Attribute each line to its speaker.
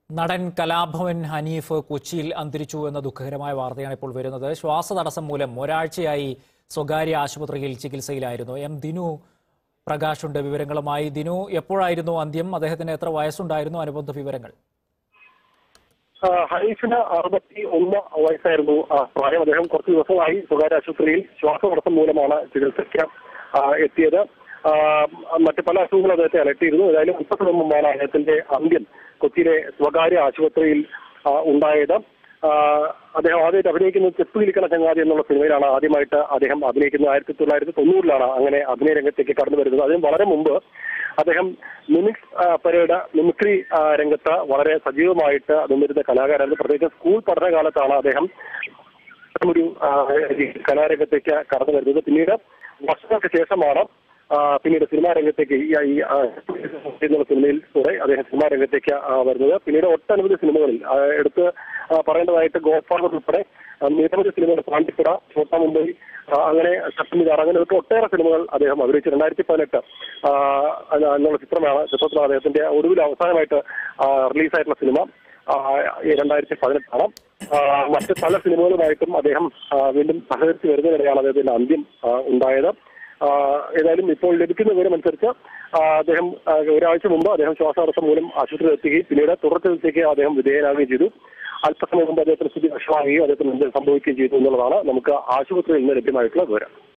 Speaker 1: നടൻ കലാഭവൻ ഹനീഫ് കൊച്ചിയിൽ അന്തരിച്ചു എന്ന ദുഃഖകരമായ വാർത്തയാണ് ഇപ്പോൾ വരുന്നത് ശ്വാസതടസ്സം മൂലം ഒരാഴ്ചയായി സ്വകാര്യ ആശുപത്രിയിൽ ചികിത്സയിലായിരുന്നു എം ദിനു പ്രകാശുണ്ട് വിവരങ്ങളുമായി ദിനു എപ്പോഴായിരുന്നു അന്ത്യം അദ്ദേഹത്തിന് എത്ര വയസ്സുണ്ടായിരുന്നു അനുബന്ധ വിവരങ്ങൾ
Speaker 2: ആ, ഹനീഫിന് അറുപത്തി ഒന്ന് വയസ്സായിരുന്നു ആ, പ്രായം അദ്ദേഹം കുറച്ച് ദിവസമായി സ്വകാര്യ ആശുപത്രിയിൽ ശ്വാസതടസ്സം മൂലമാണ് ചികിത്സയ്ക്ക് ആ, എത്തിയത് ആ, മറ്റ് പല അസുഖങ്ങളും അദ്ദേഹത്തെ അലട്ടിയിരുന്നു ഏതായാലും മുപ്പത്തി മുമ്പാണ് അദ്ദേഹത്തിന്റെ അന്ത്യം കൊച്ചിയിലെ സ്വകാര്യ ആശുപത്രിയിൽ ആ, ഉണ്ടായത് ആ, അദ്ദേഹം ആദ്യമായിട്ട് അഭിനയിക്കുന്നത് ചെപ്പ് വിളിക്കണ ചങ്ങാതി എന്നുള്ള സിനിമയിലാണ് ആദ്യമായിട്ട് അദ്ദേഹം അഭിനയിക്കുന്നത് ആയിരത്തി തൊള്ളായിരത്തി തൊണ്ണൂറിലാണ് അങ്ങനെ അഭിനയ രംഗത്തേക്ക് കടന്നു വരുന്നത് അതിന് വളരെ മുമ്പ് അദ്ദേഹം മിമിക്സ് ആ, പരേഡ് മിമിക്രി ആ, രംഗത്ത് വളരെ സജീവമായിട്ട് നിന്നിരുന്ന കലാകാരായിരുന്നു പ്രത്യേകിച്ച് സ്കൂൾ പഠനകാലത്താണ് അദ്ദേഹം ഒരു ആ, ഈ കലാരംഗത്തേക്ക് കടന്നു വരുന്നത് പിന്നീട് വർഷങ്ങൾക്ക് ശേഷമാണ് ആ, പിന്നീട് സിനിമാ രംഗത്തേക്ക് ഈ ഈ, ആ, എന്നുള്ള സിനിമയിൽ കൂടെ അദ്ദേഹം സിനിമാ രംഗത്തേക്ക് ആ, വരുന്നത് പിന്നീട് ഒട്ടനവധി സിനിമകളിൽ ആ, എടുത്ത് ആ, പറയേണ്ടതായിട്ട് ഗോഡ് ഫാദർ ഉൾപ്പെടെ ആ, നിരവധി സിനിമകൾ പാണ്ടിപ്പുറ ചോട്ടാ മുംബൈ ആ, അങ്ങനെ ശക്തിമിതാർ അങ്ങനെ ഒക്കെ ഒട്ടേറെ സിനിമകൾ അദ്ദേഹം അഭിനയിച്ചു രണ്ടായിരത്തി പതിനെട്ട് എന്നുള്ള ചിത്രമാണ് ചിത്രത്തിലാണ് അദ്ദേഹത്തിന്റെ ഒടുവിൽ അവസാനമായിട്ട് റിലീസായിട്ടുള്ള സിനിമ ആ, ഈ രണ്ടായിരത്തി പതിനെട്ടാണ് ആ, മറ്റ് പല സിനിമകളുമായിട്ടും അദ്ദേഹം ആ, വീണ്ടും സഹകരിച്ച് വരുന്നതിനിടെയാണ് അദ്ദേഹത്തിന്റെ അന്ത്യം ആ, ഉണ്ടായത് ആ, ഏതായാലും ഇപ്പോൾ ലഭിക്കുന്ന വിവരമനുസരിച്ച് ആ, അദ്ദേഹം ആ, ഒരാഴ്ച മുമ്പ് അദ്ദേഹം ശ്വാസതടസ്സം മൂലം ആശുപത്രിയിൽ എത്തുകയും പിന്നീട് തുടർ ചികിത്സയ്ക്ക് അദ്ദേഹം വിധേയനാകുകയും ചെയ്തു അല്പസമയം മുമ്പ് അദ്ദേഹത്തിന് സ്ഥിതി വഷളാകുകയും അദ്ദേഹത്തിന് എന്തെങ്കിലും സംഭവിക്കുകയും ചെയ്തു എന്നുള്ളതാണ് നമുക്ക് ആശുപത്രിയിൽ നിന്ന് ലഭ്യമായിട്ടുള്ള വിവരം